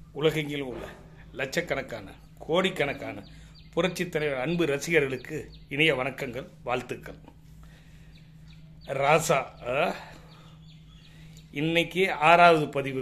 உலகெங்கிலும் உள்ள லட்சக்கணக்கான கோடிக்கணக்கான புரட்சித் தலைவர் அன்பு ரசிகர்களுக்கு இனிய வணக்கங்கள் வாழ்த்துக்கள் ராசா ஆ? இன்னைக்கு ஆறாவது பதிவு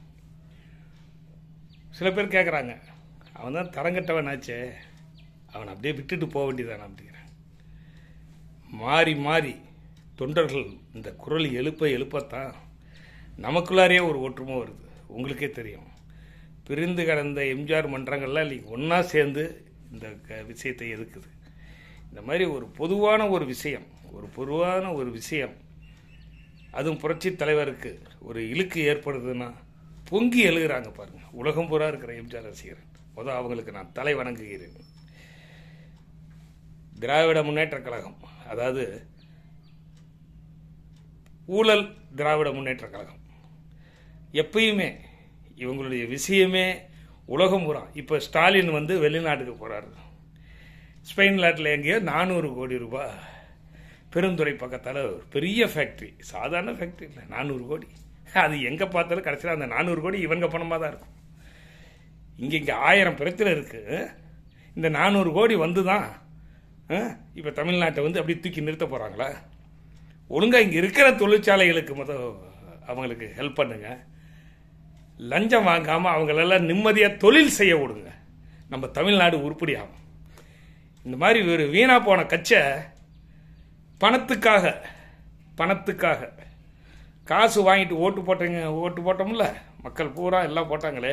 சில பேர் கேட்குறாங்க அவன் தான் தரங்கட்டவனாச்சே அவன் அப்படியே விட்டுட்டு போக வேண்டியதானே அப்படிங்கிறான் மாறி மாறி தொண்டர்கள் இந்த குரல் எழுப்ப எழுப்பத்தான் நமக்குள்ளாரே ஒரு ஒற்றுமை வருது உங்களுக்கே தெரியும் பிரிந்து கடந்த எம்ஜிஆர் மன்றங்கள்லாம் இன்னைக்கு ஒன்றா சேர்ந்து இந்த க- விஷயத்தை எதுக்குது இந்த மாதிரி ஒரு பொதுவான ஒரு விஷயம் ஒரு பொதுவான ஒரு விஷயம் அதுவும் புரட்சி தலைவருக்கு ஒரு இழுக்கு ஏற்படுதுன்னா பொங்கி எழுகிறாங்க பாருங்க உலகம் பூரா இருக்கிற எம்ஜிஆர் ரசிகர் முதல் அவங்களுக்கு நான் தலை வணங்குகிறேன் திராவிட முன்னேற்றக் கழகம் அதாவது ஊழல் திராவிட முன்னேற்றக் கழகம் எப்பயுமே இவங்களுடைய விஷயமே உலகம் பூரா இப்போ ஸ்டாலின் வந்து வெளிநாட்டுக்கு போறாரு ஸ்பெயின் நாட்டில் எங்கேயோ நானூறு கோடி ரூபாய் பெருந்துறை பக்கத்தால் ஒரு பெரிய ஃபேக்ட்ரி சாதாரண ஃபேக்ட்ரி இல்லை நானூறு கோடி அது எங்கே பார்த்தாலும் கடைசியில் அந்த நானூறு கோடி இவங்க பணமாக தான் இருக்கும் இங்கே இங்கே ஆயிரம் பிரச்சனை இருக்கு இந்த நானூறு கோடி வந்து தான் இப்போ தமிழ்நாட்டை வந்து அப்படி தூக்கி நிறுத்த போகிறாங்களா ஒழுங்கா இங்கே இருக்கிற தொழிற்சாலைகளுக்கு முதல் அவங்களுக்கு ஹெல்ப் பண்ணுங்க லஞ்சம் வாங்காமல் அவங்களெல்லாம் நிம்மதியாக தொழில் செய்ய விடுங்க நம்ம தமிழ்நாடு உருப்படியாகும் இந்த மாதிரி ஒரு வீணா போன கச்சை பணத்துக்காக பணத்துக்காக காசு வாங்கிட்டு ஓட்டு போட்டீங்க ஓட்டு போட்டோம்ல மக்கள் பூரா எல்லாம் போட்டாங்களே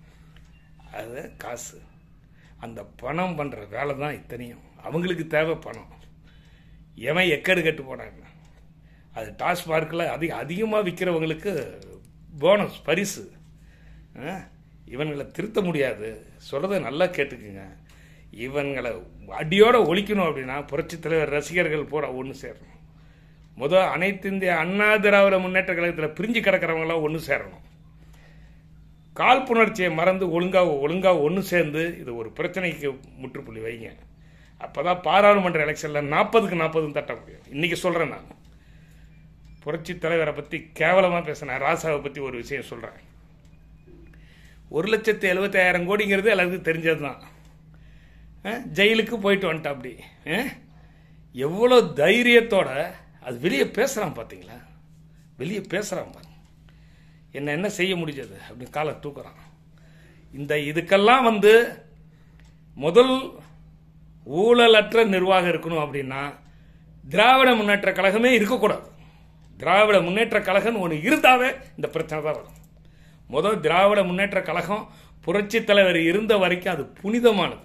அது காசு அந்த பணம் பண்ணுற வேலை தான் இத்தனையும் அவங்களுக்கு தேவை பணம் எவன் எக்கடு கட்டு போனாங்க அது டாஸ்மார்க்கில் அதிக அதிகமாக விற்கிறவங்களுக்கு போனஸ் பரிசு ஆ? இவன்களை திருத்த முடியாது சொல்கிறத நல்லா கேட்டுக்குங்க இவன்களை அடியோட ஒழிக்கணும் அப்படின்னா புரட்சித் தலைவர் ரசிகர்கள் பூரா ஒன்று சேரணும் முதல் அனைத்து இந்திய அண்ணா திராவிட முன்னேற்ற கழகத்தில் பிரிஞ்சு கிடக்கிறவங்களாம் ஒன்று சேரணும் காழ்ப்புணர்ச்சியை மறந்து ஒழுங்காக ஒழுங்காக ஒன்று சேர்ந்து இது ஒரு பிரச்சனைக்கு முற்றுப்புள்ளி வைங்க அப்பதான் பாராளுமன்ற எலெக்ஷனில் நாற்பதுக்கு நாற்பதும் தட்ட முடியும் இன்னைக்கு சொல்கிறேன் நான் புரட்சி தலைவரை பற்றி கேவலமாக பேசினேன் ராசாவை பற்றி ஒரு விஷயம் சொல்கிறேன் ஒரு லட்சத்து எழுபத்தாயிரம் கோடிங்கிறது எல்லாருக்கும் தெரிஞ்சது தான் ஜெயிலுக்கு போயிட்டு வந்துட்டா அப்படி எவ்வளோ தைரியத்தோட அது வெளியே பேசுகிறான் பார்த்தீங்களா வெளியே பேசுகிறான் பாருங்க என்ன என்ன செய்ய முடிஞ்சது அப்படின்னு காலை தூக்குறான் இந்த இதுக்கெல்லாம் வந்து முதல் ஊழலற்ற நிர்வாகம் இருக்கணும் அப்படின்னா திராவிட முன்னேற்ற கழகமே இருக்கக்கூடாது திராவிட முன்னேற்ற கழகம் ஒன்று இருந்தாவே இந்த பிரச்சனை தான் வரும் முதல் திராவிட முன்னேற்ற கழகம் புரட்சி தலைவர் இருந்த வரைக்கும் அது புனிதமானது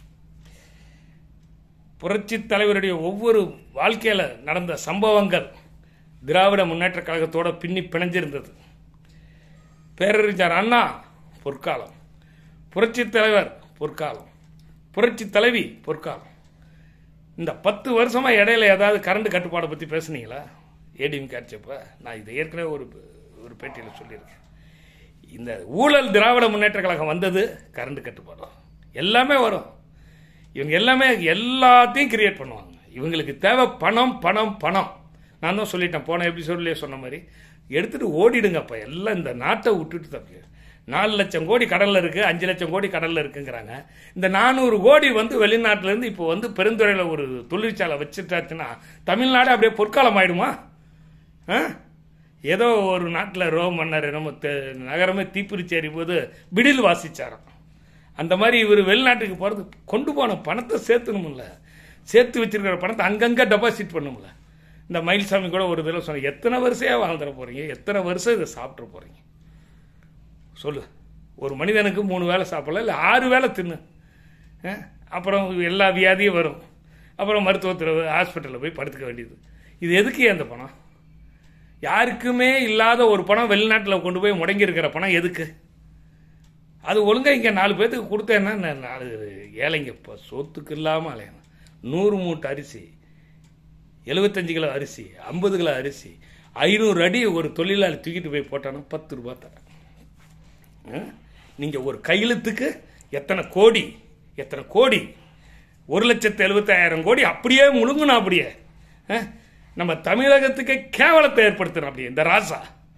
புரட்சி தலைவருடைய ஒவ்வொரு வாழ்க்கையில நடந்த சம்பவங்கள் திராவிட முன்னேற்ற கழகத்தோட பின்னி பிணைஞ்சிருந்தது பேரறிஞர் அண்ணா பொற்காலம் புரட்சி தலைவர் பொற்காலம் புரட்சி தலைவி பொற்காலம் இந்த பத்து வருஷமா இடையில ஏதாவது கரண்ட் கட்டுப்பாடை பத்தி பேசுனீங்களா ஏடிஎம் கேட்சப்ப நான் இதை ஏற்கனவே ஒரு ஒரு பேட்டியில் சொல்லியிருக்கேன் இந்த ஊழல் திராவிட முன்னேற்ற கழகம் வந்தது கரண்ட் கட்டுப்பாடு எல்லாமே வரும் இவங்க எல்லாமே எல்லாத்தையும் கிரியேட் பண்ணுவாங்க இவங்களுக்கு தேவை பணம் பணம் பணம் நான் தான் சொல்லிட்டேன் போன எபிசோட்லேயே சொன்ன மாதிரி எடுத்துட்டு ஓடிடுங்கப்பா எல்லாம் இந்த நாட்டை விட்டுட்டு தப்பி நாலு லட்சம் கோடி கடல்ல இருக்கு அஞ்சு லட்சம் கோடி கடல்ல இருக்குங்கிறாங்க இந்த நானூறு கோடி வந்து வெளிநாட்டுல இருந்து இப்போ வந்து பெருந்துறையில ஒரு தொழிற்சாலை வச்சுட்டாச்சுன்னா தமிழ்நாடு அப்படியே பொற்காலம் ஆயிடுமா ஆ? ஏதோ ஒரு நாட்டில் ரோம் மன்னர் நம்ம தெ- நகரமே தீப்பிரிச்சு எறியும்போது பிடில் வாசிச்சாராம் அந்த மாதிரி இவர் வெளிநாட்டுக்கு போகிறது கொண்டு போன பணத்தை சேர்த்துணும்ல சேர்த்து வச்சிருக்கிற பணத்தை அங்கங்கே டெபாசிட் பண்ணும்ல இந்த மயில்சாமி கூட ஒரு தடவை சொன்ன எத்தனை வருஷம் வாழ்ந்துட போறீங்க எத்தனை வருஷம் இதை சாப்பிட்ற போறீங்க சொல்லு ஒரு மனிதனுக்கு மூணு வேளை சாப்பிடலாம் இல்லை ஆறு வேளை தின்னு ஆ? அப்புறம் எல்லா வியாதியும் வரும் அப்புறம் மருத்துவத்தில் ஹாஸ்பிட்டலில் போய் படுத்துக்க வேண்டியது இது எதுக்கு அந்த பணம் யாருக்குமே இல்லாத ஒரு பணம் வெளிநாட்டில் கொண்டு போய் முடங்கி இருக்கிற பணம் எதுக்கு அது ஒழுங்கா இங்கே நாலு பேர்த்துக்கு கொடுத்தேன்னா நா- நாலு ஏழைங்க இப்போ சொத்துக்கு இல்லாமல் அலையணும் நூறு மூட்டை அரிசி எழுபத்தஞ்சு கிலோ அரிசி ஐம்பது கிலோ அரிசி ஐநூறு அடி ஒரு தொழிலாளி தூக்கிட்டு போய் போட்டானா பத்து ரூபா தரேன் ஆ? நீங்க ஒரு கையெழுத்துக்கு எத்தனை கோடி எத்தனை கோடி ஒரு லட்சத்து எழுபத்தாயிரம் கோடி அப்படியே முழுங்கணும் அப்படியே ஆ? நம்ம தமிழகத்துக்கு கேவலத்தை ஏற்படுத்தணும் அப்படியே இந்த ராசா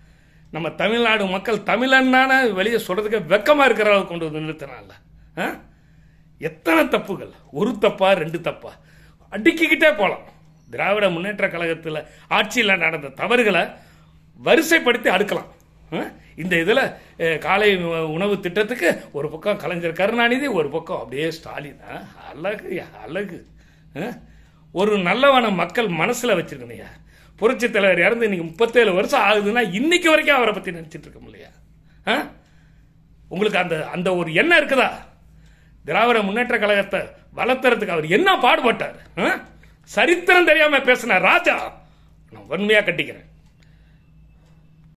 நம்ம தமிழ்நாடு மக்கள் தமிழன்னான வெளியே சொல்றதுக்கு வெக்கமா இருக்கிற அளவுக்கு கொண்டு வந்து நிறுத்தினால ஆ? எத்தனை தப்புகள் ஒரு தப்பா ரெண்டு தப்பா அடுக்கிக்கிட்டே போலாம் திராவிட முன்னேற்ற கழகத்தில் ஆட்சியில் நடந்த தவறுகளை வரிசைப்படுத்தி அடுக்கலாம் ஆ? இந்த இதில் காலை உ- உணவு திட்டத்துக்கு ஒரு பக்கம் கலைஞர் கருணாநிதி ஒரு பக்கம் அப்படியே ஸ்டாலின் ஆ? அழகு அழகு ஆ? ஒரு நல்லவனை மக்கள் மனசில் வச்சிருக்கணையா புரட்சி தலைவர் இறந்து இன்னைக்கு முப்பத்தேழு வருஷம் ஆகுதுன்னா இன்னைக்கு வரைக்கும் அவரை பற்றி நினச்சிட்டு இருக்க முடியா ஆ உங்களுக்கு அந்த அந்த ஒரு எண்ணம் இருக்குதா திராவிட முன்னேற்ற கழகத்தை வளர்த்துறதுக்கு அவர் என்ன பாடுபட்டார் ஆ? சரித்திரம் தெரியாம பேசின ராஜா நான் வன்மையா கட்டிக்கிறேன்